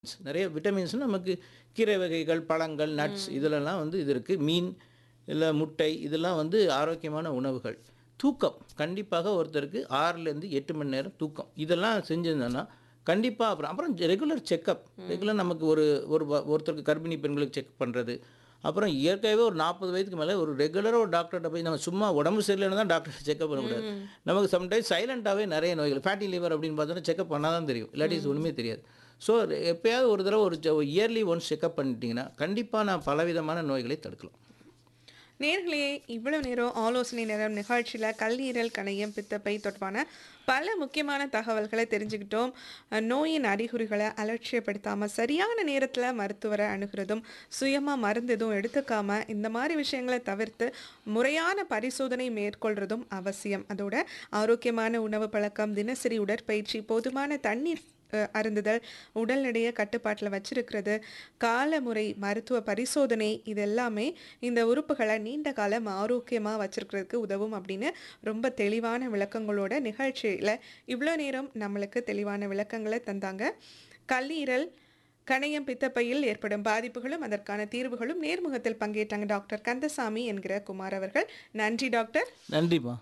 நிறைய விட்டமின்ஸ் நமக்கு கீரை வகைகள் பழங்கள் நட்ஸ் இதிலெல்லாம் வந்து இது இருக்குது மீன் இல்லை முட்டை இதெல்லாம் வந்து ஆரோக்கியமான உணவுகள் தூக்கம் கண்டிப்பாக ஒருத்தருக்கு ஆறுலேருந்து எட்டு மணி நேரம் தூக்கம் இதெல்லாம் செஞ்சிருந்தோன்னா கண்டிப்பாக அப்புறம் அப்புறம் ரெகுலர் செக்கப் ரெகுலர் நமக்கு ஒரு ஒரு வ- ஒருத்தருக்கு கர்ப்பிணி பெண்களுக்கு செக் பண்ணுறது அப்புறம் இயற்கையாகவே ஒரு நாற்பது வயதுக்கு மேலே ஒரு ரெகுலராக ஒரு டாக்டர்கிட்ட போய் நம்ம சும்மா உடம்பு சரியில்லைன்னு தான் டாக்டர் செக்அப் பண்ணக்கூடாது நமக்கு சம்டைம்ஸ் சைலண்ட்டாகவே நிறைய நோய்கள் ஃபேட்டி லிவர் அப்படின்னு பார்த்தோன்னா செக்அப் பண்ணால் தான் தெரியும் இல்லாட்டி இது ஒன்றுமே தெரியாது ஸோ எப்பயாவது ஒரு தடவை ஒரு இயர்லி ஒன்ஸ் செக்அப் பண்ணிட்டீங்கன்னா கண்டிப்பாக நான் பலவிதமான நோய்களை தடுக்கலாம் நேர்களே இவ்வளவு நேரம் ஆலோசனை நேரம் நிகழ்ச்சியில் கல்லீரல் கணையம் பித்தப்பை தொடர்பான பல முக்கியமான தகவல்களை தெரிஞ்சுக்கிட்டோம் அஹ், நோயின் அறிகுறிகளை அலட்சியப்படுத்தாமல் சரியான நேரத்தில் மருத்துவரை அணுகிறதும் சுயமாக மருந்து எதுவும் எடுத்துக்காம இந்த மாதிரி விஷயங்களை தவிர்த்து முறையான பரிசோதனை மேற்கொள்றதும் அவசியம் அதோட ஆரோக்கியமான உணவு பழக்கம் தினசரி உடற்பயிற்சி போதுமான தண்ணீர் அஹ், அருந்துதல் உடல் எடையை கட்டுப்பாட்டில் வச்சிருக்கிறது காலமுறை மருத்துவ பரிசோதனை இது எல்லாமே இந்த உறுப்புகளை நீண்ட காலம் ஆரோக்கியமாக வச்சிருக்கிறதுக்கு உதவும் அப்படின்னு ரொம்ப தெளிவான விளக்கங்களோட நிகழ்ச்சியில் இவ்வளோ நேரம் நம்மளுக்கு தெளிவான விளக்கங்களை தந்தாங்க கல்லீரல் கணையம் பித்தப்பையில் ஏற்படும் பாதிப்புகளும் அதற்கான தீர்வுகளும் நேர்முகத்தில் பங்கேற்றாங்க டாக்டர் கந்தசாமி என்கிற குமார் அவர்கள் நன்றி டாக்டர் நன்றிம்மா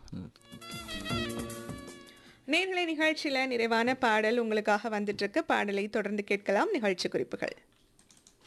நேர்களை நிகழ்ச்சியில் நிறைவான பாடல் உங்களுக்காக வந்துட்டு இருக்கு பாடலை தொடர்ந்து கேட்கலாம் நிகழ்ச்சி குறிப்புகள்